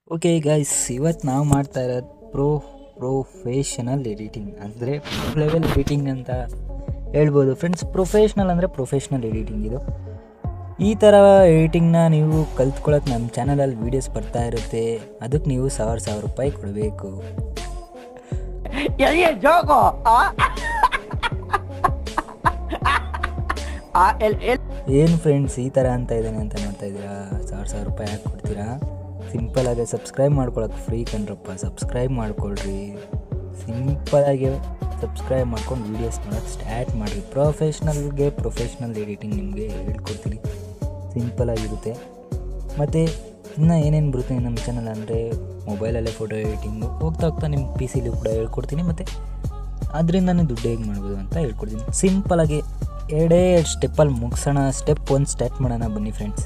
Okay guys ಇವತ್ತು ನಾವು ಮಾಡ್ತಾ ಇರೋದು ಪ್ರೋ ಪ್ರೊಫೆಷನಲ್ ಎಡಿಟಿಂಗ್ ಅಂದರೆ ಲೆವೆಲ್ ಎಡಿಟಿಂಗ್ ಅಂತ ಹೇಳ್ಬೋದು ಫ್ರೆಂಡ್ಸ್ ಪ್ರೊಫೆಷ್ನಲ್ ಅಂದರೆ ಪ್ರೊಫೆಷ್ನಲ್ ಎಡಿಟಿಂಗ್ ಇದು ಈ ಥರ ಎಡಿಟಿಂಗ್ನ ನೀವು ಕಲ್ತ್ಕೊಳ್ಳೋಕೆ ನಮ್ಮ ಚಾನಲಲ್ಲಿ ವೀಡಿಯೋಸ್ ಬರ್ತಾ ಇರುತ್ತೆ ಅದಕ್ಕೆ ನೀವು ಸಾವಿರ ಸಾವಿರ ರೂಪಾಯಿ ಕೊಡಬೇಕು Ya y el Yoko. Ah. ah, el, el. ಏನು ಫ್ರೆಂಡ್ಸ್ ಈ ಥರ ಅಂತ ಇದ್ದಾನೆ ಅಂತ ನೋಡ್ತಾ ಇದ್ದೀರಾ ಸಾವಿರ ಸಾವಿರ ರೂಪಾಯಿ ಹಾಕಿ ಕೊಡ್ತೀರಾ ಸಿಂಪಲಾಗಿ ಸಬ್ಸ್ಕ್ರೈಬ್ ಮಾಡ್ಕೊಳಕ್ಕೆ ಫ್ರೀ ಕಣ್ರಪ್ಪ ಸಬ್ಸ್ಕ್ರೈಬ್ ಮಾಡ್ಕೊಳ್ರಿ ಸಿಂಪಲಾಗಿ ಸಬ್ಸ್ಕ್ರೈಬ್ ಮಾಡ್ಕೊಂಡು ವೀಡಿಯೋಸ್ ನೋಡೋಕ್ಕೆ ಸ್ಟಾರ್ಟ್ ಮಾಡಿರಿ ಪ್ರೊಫೆಷ್ನಲ್ಗೆ ಪ್ರೊಫೆಷ್ನಲ್ ಎಡಿಟಿಂಗ್ ನಿಮಗೆ ಹೇಳ್ಕೊಡ್ತೀನಿ ಸಿಂಪಲಾಗಿರುತ್ತೆ ಮತ್ತು ಇನ್ನು ಏನೇನು ಬರುತ್ತೆ ನಮ್ಮ ಚಾನಲ್ ಅಂದರೆ ಮೊಬೈಲಲ್ಲೇ ಫೋಟೋ ಎಡಿಟಿಂಗು ಹೋಗ್ತಾ ಹೋಗ್ತಾ ನಿಮ್ಮ ಪಿ ಸಿಲಿ ಕೂಡ ಹೇಳ್ಕೊಡ್ತೀನಿ ಮತ್ತು ಅದರಿಂದನೇ ದುಡ್ಡು ಹೇಗೆ ಮಾಡ್ಬೋದು ಅಂತ ಹೇಳ್ಕೊಡ್ತೀನಿ ಸಿಂಪಲಾಗಿ ಎರಡೇ ಎರಡು ಸ್ಟೆಪ್ಪಲ್ಲಿ ಮುಗಿಸೋಣ ಸ್ಟೆಪ್ ಒಂದು ಸ್ಟಾರ್ಟ್ ಮಾಡೋಣ ಬನ್ನಿ ಫ್ರೆಂಡ್ಸ್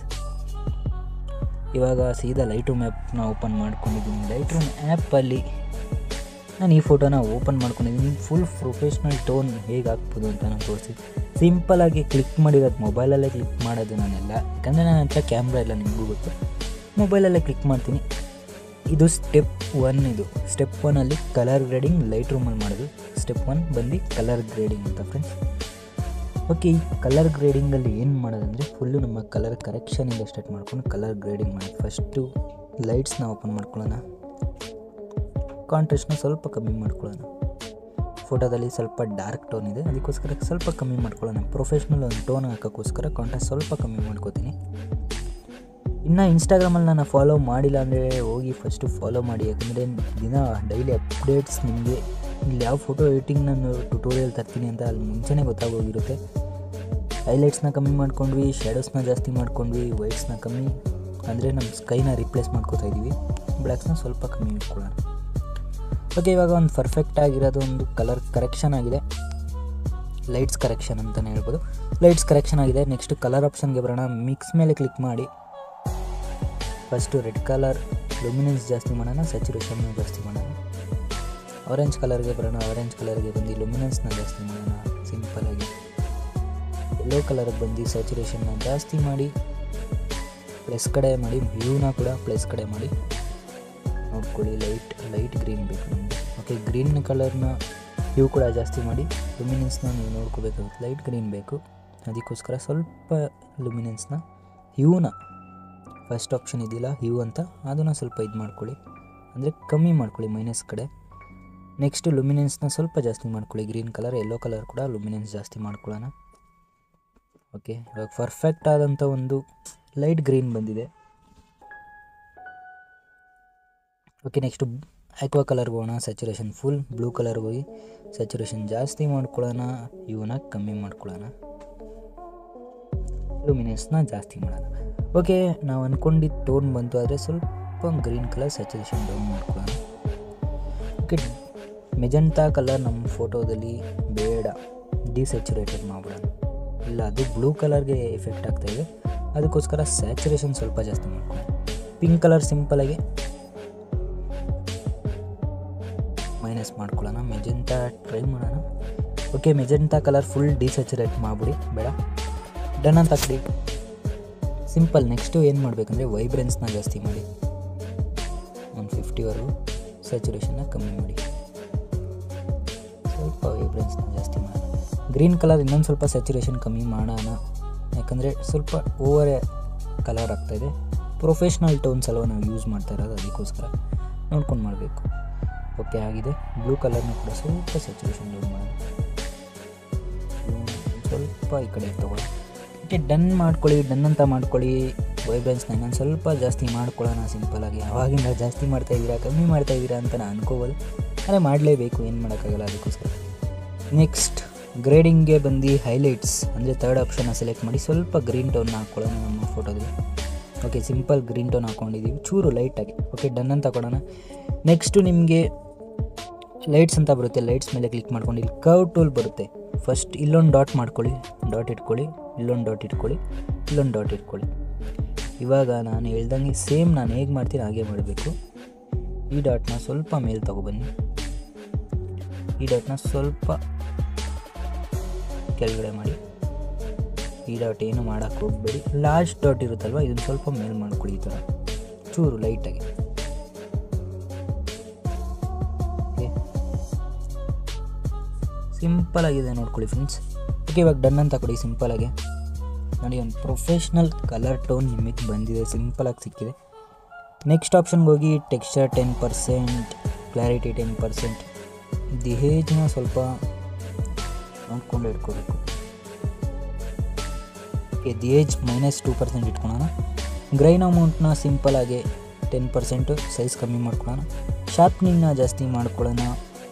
ಇವಾಗ ಸೀದಾ ಲೈಟ್ ರೂಮ್ ಆ್ಯಪ್ನ ಓಪನ್ ಮಾಡ್ಕೊಂಡಿದ್ದೀನಿ ಲೈಟ್ ರೂಮ್ ಆ್ಯಪಲ್ಲಿ ನಾನು ಈ ಫೋಟೋನ ಓಪನ್ ಮಾಡ್ಕೊಂಡಿದ್ದೀನಿ ಫುಲ್ ಪ್ರೊಫೆಷ್ನಲ್ ಟೋನ್ ಹೇಗೆ ಹಾಕ್ಬೋದು ಅಂತ ನಾನು ತೋರಿಸಿ ಸಿಂಪಲಾಗಿ ಕ್ಲಿಕ್ ಮಾಡಿರೋದು ಮೊಬೈಲಲ್ಲೇ ಕ್ಲಿಕ್ ಮಾಡೋದು ನಾನೆಲ್ಲ ಯಾಕಂದರೆ ನನ್ನ ಹತ್ರ ಕ್ಯಾಮ್ರಾ ಇಲ್ಲ ನಿಮಗೂ ಗೊತ್ತು ಮೊಬೈಲಲ್ಲೇ ಕ್ಲಿಕ್ ಮಾಡ್ತೀನಿ ಇದು ಸ್ಟೆಪ್ ಒನ್ ಇದು ಸ್ಟೆಪ್ ಒನ್ನಲ್ಲಿ ಕಲರ್ ಗ್ರೇಡಿಂಗ್ ಲೈಟ್ ರೂಮಲ್ಲಿ ಮಾಡೋದು ಸ್ಟೆಪ್ ಒನ್ ಬಂದು ಕಲರ್ ಗ್ರೇಡಿಂಗ್ ಅಂತ ಫ್ರೆಂಡ್ಸ್ ಓಕೆ ಈ ಕಲರ್ ಗ್ರೇಡಿಂಗಲ್ಲಿ ಏನು ಮಾಡೋದಂದರೆ ಫುಲ್ಲು ನಮ್ಮ ಕಲರ್ ಕರೆಕ್ಷನಿಂದ ಸ್ಟಾರ್ಟ್ ಮಾಡ್ಕೊಂಡು ಕಲರ್ ಗ್ರೇಡಿಂಗ್ ಮಾಡಿ ಫಸ್ಟು ಲೈಟ್ಸ್ನ ಓಪನ್ ಮಾಡ್ಕೊಳ್ಳೋಣ ಕಾಂಟ್ರಾಸ್ಟ್ನ ಸ್ವಲ್ಪ ಕಮ್ಮಿ ಮಾಡ್ಕೊಳ್ಳೋಣ ಫೋಟೋದಲ್ಲಿ ಸ್ವಲ್ಪ ಡಾರ್ಕ್ ಟೋನ್ ಇದೆ ಅದಕ್ಕೋಸ್ಕರ ಸ್ವಲ್ಪ ಕಮ್ಮಿ ಮಾಡ್ಕೊಳ್ಳೋಣ ಪ್ರೊಫೆಷ್ನಲ್ ಒಂದು ಟೋನ್ ಹಾಕೋಕ್ಕೋಸ್ಕರ ಕಾಂಟ್ರಾಸ್ಟ್ ಸ್ವಲ್ಪ ಕಮ್ಮಿ ಮಾಡ್ಕೋತೀನಿ ಇನ್ನು ಇನ್ಸ್ಟಾಗ್ರಾಮಲ್ಲಿ ನಾನು ಫಾಲೋ ಮಾಡಿಲ್ಲ ಅಂದರೆ ಹೋಗಿ ಫಸ್ಟು ಫಾಲೋ ಮಾಡಿ ಯಾಕಂದರೆ ದಿನ ಡೈಲಿ ಅಪ್ಡೇಟ್ಸ್ ನಿಮಗೆ ಇಲ್ಲಿ ಯಾವ ಫೋಟೋ ಎಡಿಟಿಂಗ್ ನಾನು ಟ್ಯುಟೋರಿಯಲ್ ತರ್ತೀನಿ ಅಂತ ಅಲ್ಲಿ ಮುಂಚೆನೇ ಗೊತ್ತಾಗೋಗಿರುತ್ತೆ ಹೈಲೈಟ್ಸ್ನ ಕಮ್ಮಿ ಮಾಡ್ಕೊಂಡ್ವಿ ಶ್ಯಾಡೋಸ್ನ ಜಾಸ್ತಿ ಮಾಡ್ಕೊಂಡ್ವಿ ವೈಟ್ಸ್ನ ಕಮ್ಮಿ ಅಂದರೆ ನಮ್ಮ ಸ್ಕೈನ ರಿಪ್ಲೇಸ್ ಮಾಡ್ಕೋತಾ ಇದ್ದೀವಿ ಬ್ಲ್ಯಾಕ್ಸ್ನ ಸ್ವಲ್ಪ ಕಮ್ಮಿ ಇಟ್ಕೊಳ್ಳೋಣ ಓಕೆ ಇವಾಗ ಒಂದು ಪರ್ಫೆಕ್ಟ್ ಆಗಿರೋದು ಒಂದು ಕಲರ್ ಕರೆಕ್ಷನ್ ಆಗಿದೆ ಲೈಟ್ಸ್ ಕರೆಕ್ಷನ್ ಅಂತಲೇ ಹೇಳ್ಬೋದು ಲೈಟ್ಸ್ ಕರೆಕ್ಷನ್ ಆಗಿದೆ ನೆಕ್ಸ್ಟ್ ಕಲರ್ ಆಪ್ಷನ್ಗೆ ಬರೋಣ ಮಿಕ್ಸ್ ಮೇಲೆ ಕ್ಲಿಕ್ ಮಾಡಿ ಫಸ್ಟು ರೆಡ್ ಕಲರ್ ಲುಮಿನೆನ್ಸ್ ಜಾಸ್ತಿ ಮಾಡೋಣ ಸ್ಯಾಚುರೇಷನ್ನ ಜಾಸ್ತಿ ಮಾಡೋಣ ಆರೆಂಜ್ ಕಲರ್ಗೆ ಬರೋಣ ಆರೆಂಜ್ ಕಲರ್ಗೆ ಬಂದು ಲುಮಿನೆನ್ಸ್ನ ಜಾಸ್ತಿ ಮಾಡೋಣ ಸಿಂಪಲಾಗಿ ಯೆಲ್ಲೋ ಕಲರ್ಗೆ ಬಂದು ಸ್ಯಾಚುರೇಷನ್ನ ಜಾಸ್ತಿ ಮಾಡಿ ಪ್ಲಸ್ ಕಡೆ ಮಾಡಿ ಹ್ಯೂನ ಕೂಡ ಪ್ಲಸ್ ಕಡೆ ಮಾಡಿ ನೋಡ್ಕೊಳ್ಳಿ ಲೈಟ್ ಲೈಟ್ ಗ್ರೀನ್ ಬೇಕು ನಮಗೆ ಓಕೆ ಗ್ರೀನ್ ಕಲರ್ನ ಹ್ಯೂ ಕೂಡ ಜಾಸ್ತಿ ಮಾಡಿ ಲುಮಿನೆನ್ಸ್ನ ನೀವು ನೋಡ್ಕೋಬೇಕಾಗುತ್ತೆ ಲೈಟ್ ಗ್ರೀನ್ ಬೇಕು ಅದಕ್ಕೋಸ್ಕರ ಸ್ವಲ್ಪ ಲುಮಿನೆನ್ಸ್ನ ಹ್ಯೂನ ಫಸ್ಟ್ ಆಪ್ಷನ್ ಇದೆಯಲ್ಲ ಹ್ಯೂ ಅಂತ ಅದನ್ನು ಸ್ವಲ್ಪ ಇದು ಮಾಡ್ಕೊಳ್ಳಿ ಅಂದರೆ ಕಮ್ಮಿ ಮಾಡ್ಕೊಳ್ಳಿ ಮೈನಸ್ ಕಡೆ ನೆಕ್ಸ್ಟ್ ಲುಮಿನೆನ್ಸ್ನ ಸ್ವಲ್ಪ ಜಾಸ್ತಿ ಮಾಡ್ಕೊಳ್ಳಿ ಗ್ರೀನ್ ಕಲರ್ ಯೆಲ್ಲೋ ಕಲರ್ ಕೂಡ ಲುಮಿನೆನ್ಸ್ ಜಾಸ್ತಿ ಮಾಡ್ಕೊಳ್ಳೋಣ ಓಕೆ ಇವಾಗ ಪರ್ಫೆಕ್ಟ್ ಆದಂಥ ಒಂದು ಲೈಟ್ ಗ್ರೀನ್ ಬಂದಿದೆ ಓಕೆ ನೆಕ್ಸ್ಟು ಆಕ್ವಾ ಕಲರ್ಗೆ ಹೋಗೋಣ ಸ್ಯಾಚುರೇಷನ್ ಫುಲ್ ಬ್ಲೂ ಕಲರ್ಗೆ ಹೋಗಿ ಸ್ಯಾಚುರೇಷನ್ ಜಾಸ್ತಿ ಮಾಡ್ಕೊಳ್ಳೋಣ ಇವನ್ನ ಕಮ್ಮಿ ಮಾಡ್ಕೊಳ್ಳೋಣ ಲುಮಿನೆನ್ಸ್ನ ಜಾಸ್ತಿ ಮಾಡೋಣ ಓಕೆ ನಾವು ಅಂದ್ಕೊಂಡಿದ್ದು ಟೋನ್ ಬಂತು ಆದರೆ ಸ್ವಲ್ಪ ಗ್ರೀನ್ ಕಲರ್ ಸ್ಯಾಚುರೇಷನ್ ಡೌನ್ ಮಾಡ್ಕೊಳ್ಳೋಣ ಓಕೆ ಮೆಜೆಂಟಾ ಕಲರ್ ನಮ್ಮ ಫೋಟೋದಲ್ಲಿ ಬೇಡ ಡಿಸ್ಯಾಚುರೇಟೆಡ್ ಮಾಡ್ಬಿಡೋಣ ಇಲ್ಲ ಅದು ಬ್ಲೂ ಕಲರ್ಗೆ ಎಫೆಕ್ಟ್ ಆಗ್ತಾಯಿದೆ ಅದಕ್ಕೋಸ್ಕರ ಸ್ಯಾಚುರೇಷನ್ ಸ್ವಲ್ಪ ಜಾಸ್ತಿ ಮಾಡ್ಕೊಳ್ಳೋಣ ಪಿಂಕ್ ಕಲರ್ ಸಿಂಪಲಾಗಿ ಮೈನಸ್ ಮಾಡ್ಕೊಳ್ಳೋಣ ಮೆಜೆಂಟಾ ಟ್ರೈ ಮಾಡೋಣ okay magenta colour full desaturate ಮಾಡಿಬಿಡಿ ಬೇಡ ಡನ್ ಅಂತ ಹಾಕ್ಬಿಡಿ ಸಿಂಪಲ್ ನೆಕ್ಸ್ಟು ಏನು ಮಾಡಬೇಕಂದ್ರೆ ವೈಬ್ರೆನ್ಸ್ನ ಜಾಸ್ತಿ ಮಾಡಿ ಒಂದು ಫಿಫ್ಟಿವರೆಗೂ ಸ್ಯಾಚುರೇಷನ್ನ ಕಮ್ಮಿ ಮಾಡಿ ಸ್ವಲ್ಪ ವೈಬ್ರೆನ್ಸ್ನ ಜಾಸ್ತಿ ಮಾಡೋಣ ಗ್ರೀನ್ ಕಲರ್ ಇನ್ನೊಂದು ಸ್ವಲ್ಪ ಸ್ಯಾಚುರೇಷನ್ ಕಮ್ಮಿ ಮಾಡೋಣ ಯಾಕಂದರೆ ಸ್ವಲ್ಪ ಓವರ್ ಕಲರ್ ಆಗ್ತಾಯಿದೆ ಪ್ರೊಫೆಷ್ನಲ್ ಟೋನ್ಸ್ ಅಲ್ವ ನಾವು ಯೂಸ್ ಮಾಡ್ತಾ ಇರೋದು ಅದಕ್ಕೋಸ್ಕರ ನೋಡ್ಕೊಂಡು ಮಾಡಬೇಕು ಓಕೆ ಆಗಿದೆ ಬ್ಲೂ ಕಲರ್ನ ಕೂಡ ಸ್ವಲ್ಪ ಸ್ಯಾಚುರೇಷನ್ ಡೌನ್ ಮಾಡೋಣ ಸ್ವಲ್ಪ ಈ ಕಡೆ ತೊಗೊಳ್ಳಿ ಓಕೆ ಡನ್ ಮಾಡ್ಕೊಳ್ಳಿ ಡನ್ ಅಂತ ಮಾಡ್ಕೊಳ್ಳಿ ವೈಬ್ರೆನ್ಸ್ನ ಇನ್ನೊಂದು ಸ್ವಲ್ಪ ಜಾಸ್ತಿ ಮಾಡ್ಕೊಳ್ಳೋಣ ಸಿಂಪಲಾಗಿ ಅವಾಗಿಂದ ಜಾಸ್ತಿ ಮಾಡ್ತಾ ಇದ್ದೀರಾ ಕಮ್ಮಿ ಮಾಡ್ತಾ ಇದ್ದೀರಾ ಅಂತ ನಾನು ಅನ್ಕೋಬೋದು ಆದರೆ ಮಾಡಲೇಬೇಕು ಏನು ಮಾಡೋಕ್ಕಾಗಲ್ಲ ಅದಕ್ಕೋಸ್ಕರ ನೆಕ್ಸ್ಟ್ ಗ್ರೇಡಿಂಗ್ಗೆ ಬಂದು ಹೈಲೈಟ್ಸ್ ಅಂದರೆ ತರ್ಡ್ ಆಪ್ಷನ್ನ ಸೆಲೆಕ್ಟ್ ಮಾಡಿ ಸ್ವಲ್ಪ ಗ್ರೀನ್ ಟೋನ್ನ ಹಾಕ್ಕೊಳ್ಳೋಣ ನಮ್ಮ ಫೋಟೋದಲ್ಲಿ ಓಕೆ ಸಿಂಪಲ್ ಗ್ರೀನ್ ಟೋನ್ ಹಾಕ್ಕೊಂಡಿದ್ದೀವಿ ಚೂರು ಲೈಟಾಗಿ ಓಕೆ ಡನ್ ಅಂತ ಕೊಡೋಣ ನೆಕ್ಸ್ಟು ನಿಮಗೆ ಲೈಟ್ಸ್ ಅಂತ ಬರುತ್ತೆ ಲೈಟ್ಸ್ ಮೇಲೆ ಕ್ಲಿಕ್ ಮಾಡ್ಕೊಂಡು ಇಲ್ಲಿ ಕರ್ವ್ ಟೂಲ್ ಬರುತ್ತೆ ಫಸ್ಟ್ ಇಲ್ಲೊಂದು ಡಾಟ್ ಮಾಡ್ಕೊಳ್ಳಿ ಡಾಟ್ ಇಟ್ಕೊಳ್ಳಿ ಇಲ್ಲೊಂದು ಡಾಟ್ ಇಟ್ಕೊಳ್ಳಿ ಇಲ್ಲೊಂದು ಡಾಟ್ ಇಟ್ಕೊಳ್ಳಿ ಇವಾಗ ನಾನು ಹೇಳ್ದಂಗೆ ಸೇಮ್ ನಾನು ಹೇಗೆ ಮಾಡ್ತೀನಿ ಹಾಗೆ ಮಾಡಬೇಕು ಈ ಡಾಟ್ನ ಸ್ವಲ್ಪ ಮೇಲೆ ತೊಗೊಬನ್ನಿ ಈ ಡಾಟ್ನ ಸ್ವಲ್ಪ ಕೆಳಗಡೆ ಮಾಡಿ ಈ ಡಾಟ್ ಏನು ಮಾಡೋಕ್ಕೆ ಹೋಗಬೇಡಿ ಲಾಸ್ಟ್ ಡಾಟ್ ಇರುತ್ತಲ್ವ ಇದನ್ನು ಸ್ವಲ್ಪ ಮೇಲೆ ಮಾಡ್ಕೊಳ್ಳಿ ಈ ಥರ ಚೂರು ಲೈಟಾಗಿ ಸಿಂಪಲ್ ಆಗಿದೆ ನೋಡ್ಕೊಳ್ಳಿ ಫ್ರೆಂಡ್ಸ್ ಓಕೆ ಇವಾಗ ಡನ್ ಅಂತ ಕೊಡಿ ಸಿಂಪಲಾಗಿ ನೋಡಿ ಒಂದು ಪ್ರೊಫೆಷ್ನಲ್ ಕಲರ್ ಟೋನ್ ನಿಮಗೆ ಬಂದಿದೆ ಸಿಂಪಲಾಗಿ ಸಿಕ್ಕಿದೆ ನೆಕ್ಸ್ಟ್ ಆಪ್ಷನ್ಗೆ ಹೋಗಿ texture ten percent clarity ten percent the ಹೇಜ್ನ ಸ್ವಲ್ಪ ನೋಡ್ಕೊಂಡು ಇಟ್ಕೋಬೇಕು okay the haze minus two percent ಇಟ್ಕೊಳ್ಳೋಣ ಗ್ರೈನ್ ಅಮೌಂಟ್ನ ಸಿಂಪಲಾಗಿ ಟೆನ್ ಪರ್ಸೆಂಟು ಸೈಜ್ ಕಮ್ಮಿ ಮಾಡ್ಕೊಳ್ಳೋಣ ಶಾರ್ಪ್ನಿಂಗ್ನ ಜಾಸ್ತಿ ಮಾಡ್ಕೊಳ್ಳೋಣ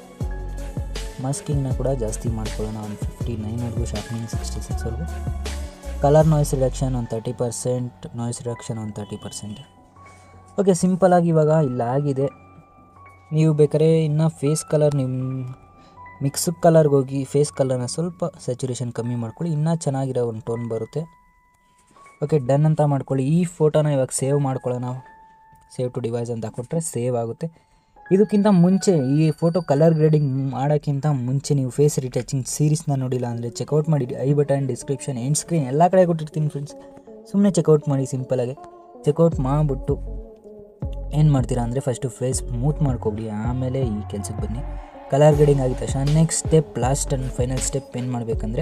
ಮಾಸ್ಕಿಂಗ್ನ ಕೂಡ ಜಾಸ್ತಿ ಮಾಡ್ಕೊಳ್ಳೋಣ ಒಂದು ಫಿಫ್ಟಿ ನೈನ್ವರೆಗೂ ಶಾರ್ಪ್ನಿಂಗ್ ಸಿಕ್ಸ್ಟಿ ಸಿಕ್ಸ್ವರೆಗೂ ಕಲರ್ ನಾಯ್ಸ್ ರಿಡಕ್ಷನ್ ಒಂದು ತರ್ಟಿ ಪರ್ಸೆಂಟ್ ನಾಯ್ಸ್ ರಿಡಕ್ಷನ್ ಒಂದು ತರ್ಟಿ ಪರ್ಸೆಂಟ್ ಓಕೆ ಸಿಂಪಲಾಗಿ ಇವಾಗ ಇಲ್ಲ ಆಗಿದೆ ನೀವು ಬೇಕಾದ್ರೆ ಇನ್ನು ಫೇಸ್ ಕಲರ್ ನಿಮ್ಮ ಮಿಕ್ಸ್ ಕಲರ್ಗೆ ಹೋಗಿ ಫೇಸ್ ಕಲರ್ನ ಸ್ವಲ್ಪ ಸ್ಯಾಚುರೇಷನ್ ಕಮ್ಮಿ ಮಾಡ್ಕೊಳ್ಳಿ ಇನ್ನೂ ಚೆನ್ನಾಗಿರೋ ಒಂದು ಟೋನ್ ಬರುತ್ತೆ ಓಕೆ ಡನ್ ಅಂತ ಮಾಡ್ಕೊಳ್ಳಿ ಈ ಫೋಟೋನ ಇವಾಗ ಸೇವ್ ಮಾಡ್ಕೊಳ್ಳೋಣ ಸೇವ್ ಟು ಡಿವೈಸ್ ಅಂತ ಕೊಟ್ಟರೆ ಸೇವ್ ಆಗುತ್ತೆ ಇದಕ್ಕಿಂತ ಮುಂಚೆ ಈ ಫೋಟೋ ಕಲರ್ ಗ್ರೇಡಿಂಗ್ ಮಾಡೋಕ್ಕಿಂತ ಮುಂಚೆ ನೀವು ಫೇಸ್ ರಿಟಚಿಂಗ್ ಸೀರೀಸ್ನ ನೋಡಿಲ್ಲ ಅಂದರೆ ಚೆಕ್ಔಟ್ ಮಾಡಿ I button description end screen ಎಲ್ಲ ಕಡೆ ಕೊಟ್ಟಿರ್ತೀನಿ ಫ್ರೆಂಡ್ಸ್ ಸುಮ್ಮನೆ ಚೆಕ್ಔಟ್ ಮಾಡಿ ಸಿಂಪಲಾಗಿ ಚೆಕ್ಔಟ್ ಮಾಡಿಬಿಟ್ಟು ಏನು ಮಾಡ್ತೀರಾ ಅಂದರೆ ಫಸ್ಟು ಫೇಸ್ ಸ್ಮೂತ್ ಮಾಡ್ಕೊಬಿಡಿ ಆಮೇಲೆ ಈ ಕೆಲಸಕ್ಕೆ ಬನ್ನಿ ಕಲರ್ ಗ್ರೇಡಿಂಗ್ ಆಗಿದ ತಕ್ಷಣ next step last and final step ಏನು ಮಾಡಬೇಕಂದ್ರೆ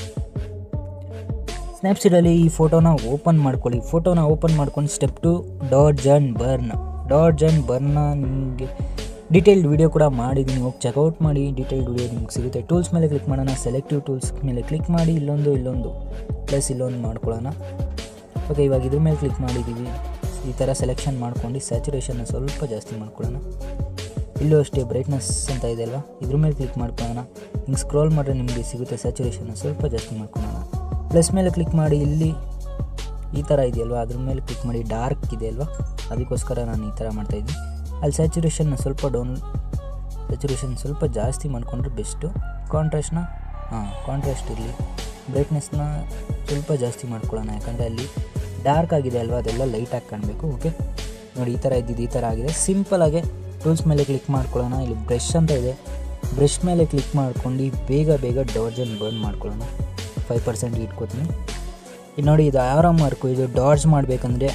ಸ್ನ್ಯಾಪ್ಸೀಡಲ್ಲಿ ಈ ಫೋಟೋನ ಓಪನ್ ಮಾಡ್ಕೊಳ್ಳಿ ಫೋಟೋನ ಓಪನ್ ಮಾಡ್ಕೊಂಡು step two dodge and burn dodge and ಬರ್ನ ನಿಮಗೆ ಡೀಟೇಲ್ಡ್ ವಿಡಿಯೋ ಕೂಡ ಮಾಡಿದ್ದೀನಿ ಹೋಗಿ ಚೆಕ್ಔಟ್ ಮಾಡಿ ಡೀಟೇಲ್ಡ್ ವಿಡಿಯೋ ನಿಮ್ಗೆ ಸಿಗುತ್ತೆ ಟೂಲ್ಸ್ ಮೇಲೆ ಕ್ಲಿಕ್ ಮಾಡೋಣ ಸೆಲೆಕ್ಟಿವ್ ಟೂಲ್ಸ್ ಮೇಲೆ ಕ್ಲಿಕ್ ಮಾಡಿ ಇಲ್ಲೊಂದು ಇಲ್ಲೊಂದು ಪ್ಲಸ್ ಇಲ್ಲೊಂದು ಮಾಡ್ಕೊಳ್ಳೋಣ ಓಕೆ ಇವಾಗ ಇದ್ರ ಮೇಲೆ ಕ್ಲಿಕ್ ಮಾಡಿದ್ದೀವಿ ಈ ಥರ ಸೆಲೆಕ್ಷನ್ ಮಾಡ್ಕೊಂಡು ಸ್ಯಾಚುರೇಷನ್ನ ಸ್ವಲ್ಪ ಜಾಸ್ತಿ ಮಾಡ್ಕೊಳ್ಳೋಣ ಇಲ್ಲೂ ಅಷ್ಟೇ ಬ್ರೈಟ್ನೆಸ್ ಅಂತ ಇದೆ ಅಲ್ವಾ ಇದ್ರ ಮೇಲೆ ಕ್ಲಿಕ್ ಮಾಡ್ಕೊಳ್ಳೋಣ ಹಿಂಗೆ ಸ್ಕ್ರೋಲ್ ಮಾಡಿದ್ರೆ ನಿಮಗೆ ಸಿಗುತ್ತೆ ಸ್ಯಾಚುರೇಷನ್ನ ಸ್ವಲ್ಪ ಜಾಸ್ತಿ ಮಾಡ್ಕೊಳ್ಳೋಣ ಪ್ಲಸ್ ಮೇಲೆ ಕ್ಲಿಕ್ ಮಾಡಿ ಇಲ್ಲಿ ಈ ಥರ ಇದೆಯಲ್ವಾ ಅದ್ರ ಮೇಲೆ ಕ್ಲಿಕ್ ಮಾಡಿ ಡಾರ್ಕ್ ಇದೆ ಅಲ್ವಾ ಅದಕ್ಕೋಸ್ಕರ ನಾನು ಈ ಥರ ಮಾಡ್ತಾಯಿದ್ದೀನಿ ಅಲ್ಲಿ ಸ್ಯಾಚುರೇಷನ್ನ ಸ್ವಲ್ಪ ಡೌನ್ ಸ್ಯಾಚುರೇಷನ್ ಸ್ವಲ್ಪ ಜಾಸ್ತಿ ಮಾಡಿಕೊಂಡ್ರೆ ಬೆಸ್ಟು ಕಾಂಟ್ರಾಸ್ಟ್ನ ಹಾಂ ಕಾಂಟ್ರಾಸ್ಟ್ ಇರಲಿ ಬ್ರೈಟ್ನೆಸ್ನ ಸ್ವಲ್ಪ ಜಾಸ್ತಿ ಮಾಡ್ಕೊಳ್ಳೋಣ ಯಾಕಂದರೆ ಅಲ್ಲಿ ಡಾರ್ಕ್ ಆಗಿದೆ ಅಲ್ವಾ ಅದೆಲ್ಲ ಲೈಟಾಗಿ ಕಾಣಬೇಕು ಓಕೆ ನೋಡಿ ಈ ಥರ ಇದ್ದಿದ್ದು ಈ ಥರ ಆಗಿದೆ ಸಿಂಪಲಾಗೆ ಟೂಲ್ಸ್ ಮೇಲೆ ಕ್ಲಿಕ್ ಮಾಡ್ಕೊಳ್ಳೋಣ ಇಲ್ಲಿ ಬ್ರಷ್ ಅಂತ ಇದೆ ಬ್ರಷ್ ಮೇಲೆ ಕ್ಲಿಕ್ ಮಾಡ್ಕೊಂಡು ಬೇಗ ಬೇಗ ಡಾರ್ಜನ್ ಬರ್ನ್ ಮಾಡ್ಕೊಳ್ಳೋಣ ಫೈವ್ ಪರ್ಸೆಂಟ್ ಇಟ್ಕೋತೀನಿ ಇದು ನೋಡಿ ಇದು ಆರೋ ಮಾರ್ಕು ಇದು ಡಾರ್ಜ್ ಮಾಡಬೇಕಂದ್ರೆ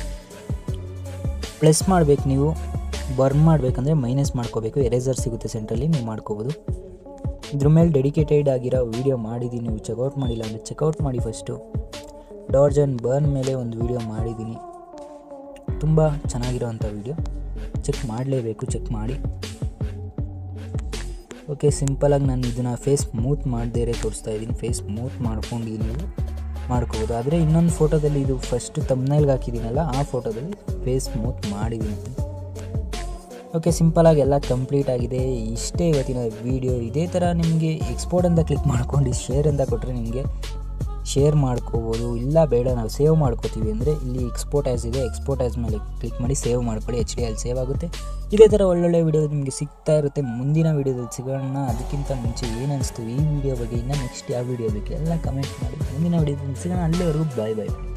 ಪ್ಲಸ್ ಮಾಡಬೇಕು ನೀವು ಬರ್ನ್ ಮಾಡಬೇಕಂದ್ರೆ ಮೈನಸ್ ಮಾಡ್ಕೋಬೇಕು ಎರೇಸರ್ ಸಿಗುತ್ತೆ ಸೆಂಟ್ರಲ್ಲಿ ನೀವು ಮಾಡ್ಕೋಬೋದು ಇದ್ರ ಮೇಲೆ ಡೆಡಿಕೇಟೆಡ್ ಆಗಿರೋ ವೀಡಿಯೋ ಮಾಡಿದ್ದೀನಿ ನೀವು ಚೆಕ್ಔಟ್ ಮಾಡಿಲ್ಲ ಅಂದರೆ ಚೆಕ್ಔಟ್ ಮಾಡಿ ಫಸ್ಟು ಡಾರ್ಜ್ ಆ್ಯಂಡ್ ಬರ್ನ್ ಮೇಲೆ ಒಂದು ವೀಡಿಯೋ ಮಾಡಿದ್ದೀನಿ ತುಂಬ ಚೆನ್ನಾಗಿರೋವಂಥ ವೀಡಿಯೋ ಚೆಕ್ ಮಾಡಲೇಬೇಕು ಚೆಕ್ ಮಾಡಿ ಓಕೆ ಸಿಂಪಲಾಗಿ ನಾನು ಇದನ್ನು ಫೇಸ್ ಸ್ಮೂತ್ ಮಾಡದೇ ತೋರಿಸ್ತಾ ಇದ್ದೀನಿ ಫೇಸ್ ಸ್ಮೂತ್ ಮಾಡ್ಕೊಂಡು ನೀವು ಮಾಡ್ಕೋಬೋದು ಆದರೆ ಇನ್ನೊಂದು ಫೋಟೋದಲ್ಲಿ ಇದು ಫಸ್ಟು ತಮ್ನೈಲ್ಗೆ ಹಾಕಿದ್ದೀನಲ್ಲ ಆ ಫೋಟೋದಲ್ಲಿ ಫೇಸ್ ಸ್ಮೂತ್ ಮಾಡಿದ್ದೀನಿ ಓಕೆ ಸಿಂಪಲಾಗಿ ಎಲ್ಲ ಕಂಪ್ಲೀಟ್ ಆಗಿದೆ ಇಷ್ಟೇ ಇವತ್ತಿನ ವೀಡಿಯೋ ಇದೇ ಥರ ನಿಮಗೆ ಎಕ್ಸ್ಪೋರ್ಟ್ ಅಂತ ಕ್ಲಿಕ್ ಮಾಡ್ಕೊಂಡು ಶೇರ್ ಅಂತ ಕೊಟ್ಟರೆ ನಿಮಗೆ ಶೇರ್ ಮಾಡ್ಕೋಬೋದು ಇಲ್ಲ ಬೇಡ ನಾವು ಸೇವ್ ಮಾಡ್ಕೋತೀವಿ ಅಂದರೆ ಇಲ್ಲಿ ಎಕ್ಸ್ಪೋರ್ಟ್ ಆ್ಯಸ್ ಇದೆ ಎಕ್ಸ್ಪೋರ್ಟ್ ಆ್ಯಸ್ ಮೇಲೆ ಕ್ಲಿಕ್ ಮಾಡಿ ಸೇವ್ ಮಾಡ್ಕೊಳ್ಳಿ ಎಚ್ ಡಿ ಅಲ್ಲಿ ಸೇವ್ ಆಗುತ್ತೆ ಇದೇ ಥರ ಒಳ್ಳೊಳ್ಳೆ ವೀಡಿಯೋ ನಿಮಗೆ ಸಿಗ್ತಾ ಇರುತ್ತೆ ಮುಂದಿನ ವೀಡಿಯೋದಲ್ಲಿ ಸಿಗೋಣ ಅದಕ್ಕಿಂತ ಮುಂಚೆ ಏನು ಅನಿಸ್ತು ಈ ವಿಡಿಯೋ ಬಗ್ಗೆ ಇನ್ನು ನೆಕ್ಸ್ಟ್ ಯಾವ ವೀಡಿಯೋ ಬೇಕು ಎಲ್ಲ ಕಮೆಂಟ್ ಮಾಡಿ ಮುಂದಿನ ವೀಡಿಯೋದಲ್ಲಿ ಸಿಗೋಣ ಅಲ್ಲಿವರೆಗೂ ಬಾಯ್ ಬಾಯ್